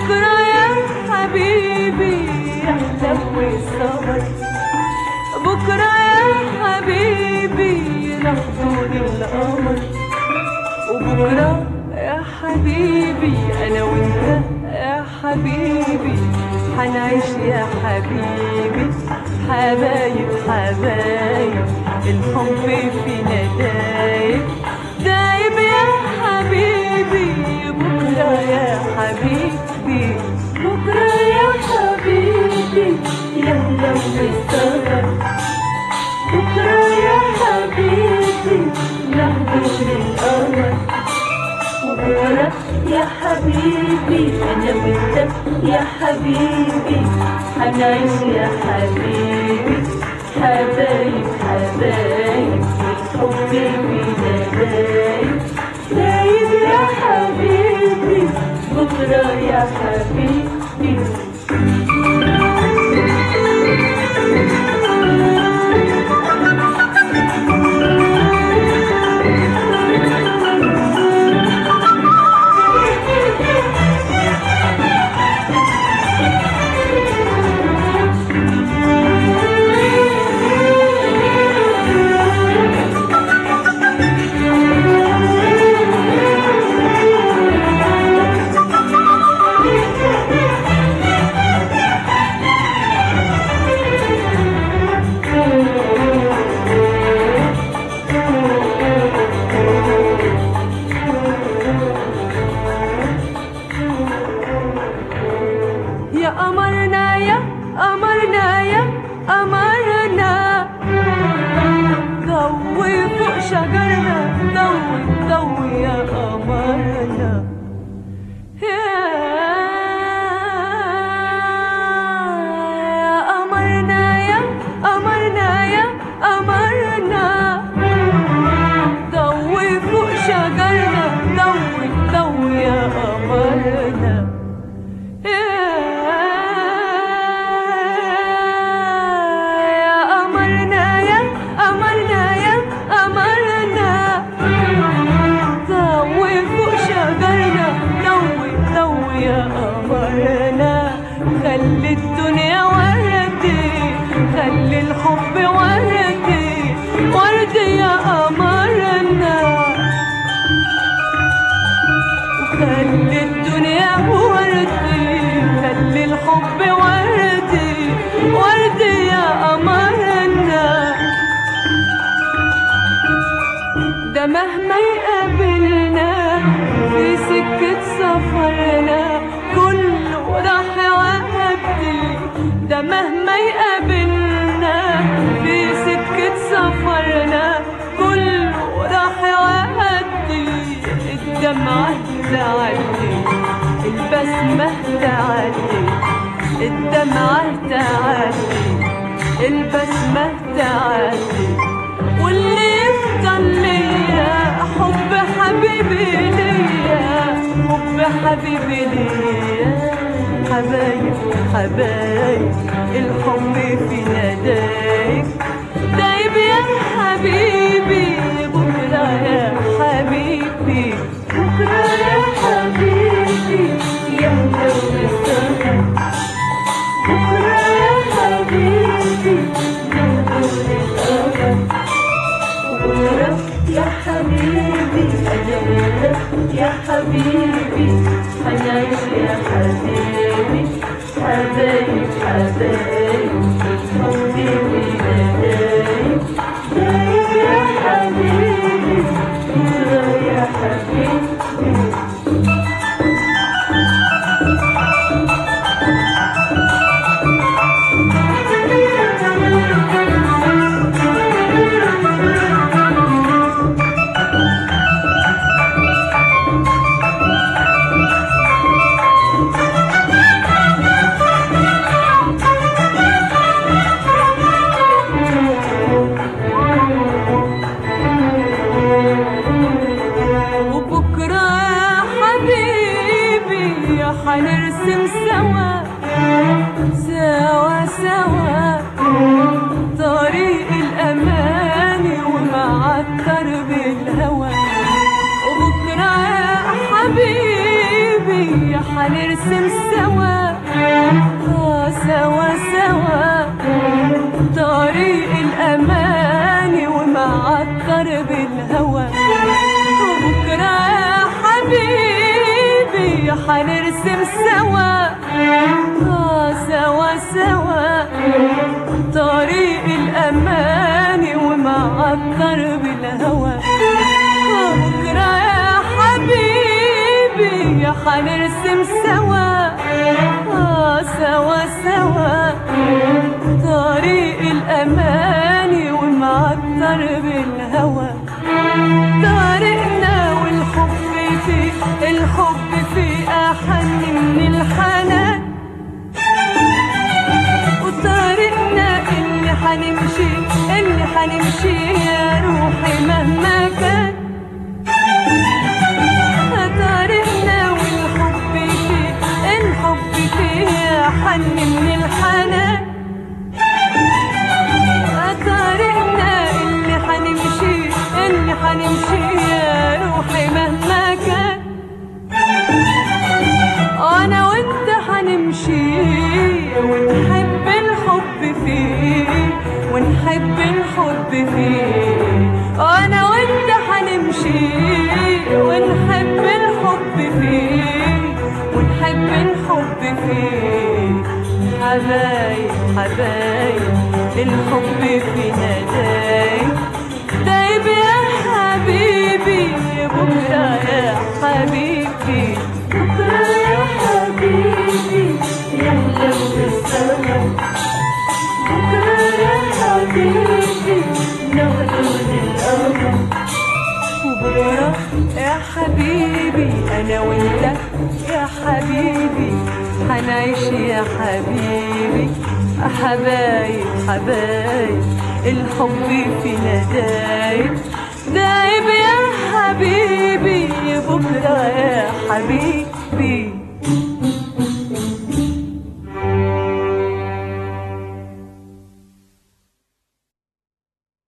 بكرة يا حبيبي يحلو السهر بكرة يا حبيبي نحضر القمر وبكرة يا حبيبي أنا وأنت يا حبيبي حنعيش يا حبيبي حبايب حبايب الحب فينا دايب دايب يا حبيبي بكرة يا حبيبي بكرة يا حبيبي يا لو السهر بكرة يا حبيبي نحضر القمر وبكرة يا حبيبي أنا وأنت يا حبيبي حنعيش يا حبيبي حبايب حبايب الحب فينا دايب دايب يا حبيبي بكرة يا حبيبي يا قمرنا يا قمرنا يا قمرنا ضوي فوق شجرنا ضوي ضوي يا قمرنا يا قمرنا يا قمرنا يا قمرنا ضوي فوق شجرنا ضوي ضوي يا قمرنا يا قمرنا يا قمرنا يا قمرنا ضوي فوق شجرنا ضوي ضوي يا قمرنا خلي الدنيا وردي خلي الحب وردي وردي يا قمرنا خلي الدنيا وردي خلي الحب وردي وردي يا قمرنا ده مهما يقابلنا في سكة سفرنا كله راح يعدي ده مهما يقابلنا في سكة سفرنا كله راح يعدي الدمعة تعدي البسمة تعدي الدمعة تعدي البسمة تعدي واللي يفضل ليا حب حبيبي ليا حب حبيبي ليا حبايب حبايب الحب فينا دايب دايب يا حبيبي بكرة يا حبيبي بكرة يا حبيبي يا ملون السهر بكرة يا حبيبي يا ملون القمر بكرة يا حبيبي أنا وأنت يا حبيبي حنعيش يا حبيبي حبايب حبايب الحب فينا دايب دايب يا حبيبي بكرة يا حبيبي وبكرة يا حبيبي حنرسم سوا سوا سوا طريق الأماني ومعطر بالهوى وبكرة يا حبيبي حنرسم سوا آه سوا سوا طريق الأماني ومعطر بالهوى وبكرة يا حبيبي حنرسم سوا آه سوا سوا طريق الأماني ومعطر بالهوى وبكرة يا حبيبي حنرسم سوا آه سوا سوا طريق الأماني ومعطر بالهوى طريقنا والحب فيه الحب فيه أحن من الحنان وطريقنا اللي حنمشي اللي حنمشي يا روحي مهما كان طريقنا والحب فيه الحب فيه أحن من الحنان طريقنا اللي حنمشي اللي حنمشي يا روحي مهما كان انا وانت حنمشي ونحب الحب فيه ونحب الحب فيه انا وانت حنمشي ونحب الحب فيه ونحب الحب فيه حبايب حبايب الحب فينا دايب دايب يا حبيبي بكرة يا حبيبي بكرة يا حبيبي نحلم بالسما بكرة يا حبيبي ناخده للقمر وبكرة يا حبيبي أنا وأنت يا حبيبي حنعيش يا حبيبي حبايب حبايب الحب فينا دايب دايب يا حبيبي بكرة يا حبيبي